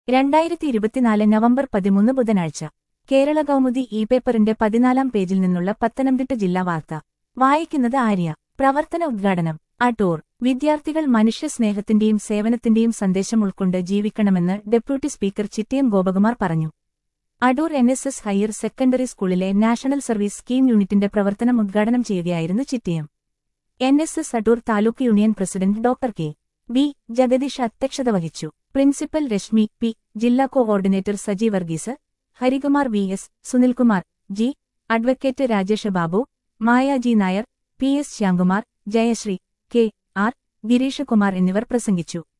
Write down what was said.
രണ്ടായിരത്തി ഇരുപത്തിനാല് നവംബർ പതിമൂന്ന് ബുധനാഴ്ച കേരള കൗമുദി ഇ പേപ്പറിന്റെ പതിനാലാം പേജിൽ നിന്നുള്ള പത്തനംതിട്ട ജില്ലാ വാർത്ത വായിക്കുന്നത് ആര്യ പ്രവർത്തന ഉദ്ഘാടനം അടൂർ വിദ്യാർത്ഥികൾ മനുഷ്യസ്നേഹത്തിന്റെയും സേവനത്തിന്റെയും സന്ദേശം ഉൾക്കൊണ്ട് ജീവിക്കണമെന്ന് ഡെപ്യൂട്ടി സ്പീക്കർ ചിറ്റയം ഗോപകുമാർ പറഞ്ഞു Adoor N S S higher secondary സ്കൂളിലെ നാഷണൽ സർവീസ് സ്കീം യൂണിറ്റിന്റെ പ്രവർത്തനം ഉദ്ഘാടനം ചെയ്യുകയായിരുന്നു Chittayam N S S Adoor taluk union president doctor K B Jagadeesh അധ്യക്ഷത വഹിച്ചു പ്രിൻസിപ്പൽ രശ്മി പി ജില്ലാ coordinator Saji Varghese Harikumar V S Sunilkumar G advocate Rajesh Babu Maya G Nair P S Shyamkumar Jayashree K R Gireesh Kumar എന്നിവർ പ്രസംഗിച്ചു